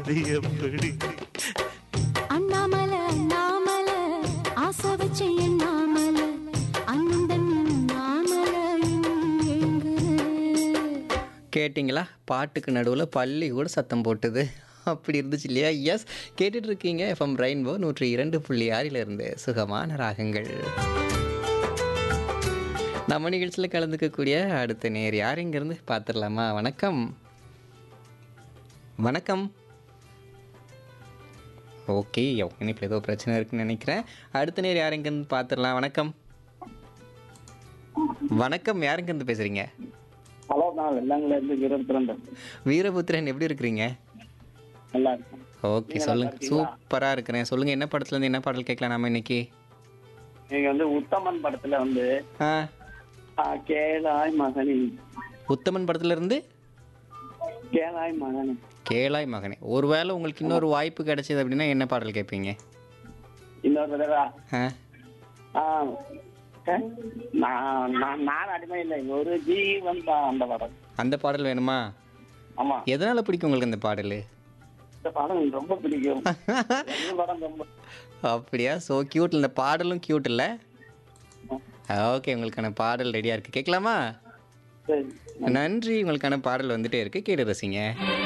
அது எப்படி அண்ணாமலை அண்ணாமலை ஆசை வச்சு எண்ணாமலை அண்ணன் அண்ணாமலை எங்குது கேட்டிங்களா பாட்டுக்கு நடுவில் பள்ளி கூட சத்தம் போட்டுது அப்படி இருந்துச்சு இல்லையா எஸ் கேட்டுட்டு இருக்கீங்க எஃப்எம் ரெயின்போ நூற்றி இரண்டு புள்ளி ஆறிலிருந்து சுகமான ராகங்கள் நம்ம நிகழ்ச்சியில் கலந்துக்கக்கூடிய அடுத்த நேர் யார் இங்கேருந்து பார்த்துடலாமா வணக்கம் வணக்கம் ஓகே இனிப்பில் ஏதோ பிரச்சனை இருக்குன்னு நினைக்கிறேன் அடுத்த நேர் யார் இங்கேருந்து பார்த்துடலாம் வணக்கம் வணக்கம் யார் இங்கேருந்து பேசுகிறீங்க ஹலோ நான் வெள்ளாங்கல இருந்து வீரபுத்திரன் பேசுறேன். வீரபுத்திரன் எப்படி இருக்கிறீங்க நல்லா இருக்கேன் ஓகே நீங்க சொல்லுங்க நல்லா இருக்கீங்களா? சூப்பராக இருக்கிறேன் சொல்லுங்க என்ன படத்துல இருந்து என்ன பாடல் கேட்கலாம் நாம இன்னைக்கு நீங்க வந்து உத்தமன் படத்துல வந்து ஆ ஆ, கேளாய் மகனி உத்தமன் படத்துல இருந்து கேளாய் மகனி கேளாய் மகனே ஒருவேளை உங்களுக்கு இன்னொரு வாய்ப்பு கிடைச்சது அப்படின்னா என்ன பாடல் கேட்பீங்க இன்னொரு தடவை ஆ ஆ, ஆ, நான் நான் நான் அடிமை இல்லை ஒரு ஜீவன் தான் அந்த படம் அந்த பாடல் வேணுமா ஆமா எதனால பிடிக்கும் உங்களுக்கு அந்த பாடல் இந்த படம் எனக்கு ரொம்ப பிடிக்கும் இந்த படம் ரொம்ப அப்படியா ஸோ கியூட் இந்த பாடலும் கியூட் இல்லை ஓகே உங்களுக்கான பாடல் ரெடியாக இருக்குது கேட்கலாமா சரி நன்றி உங்களுக்கான பாடல் வந்துட்டே இருக்கு கேட்டு ரசிங்க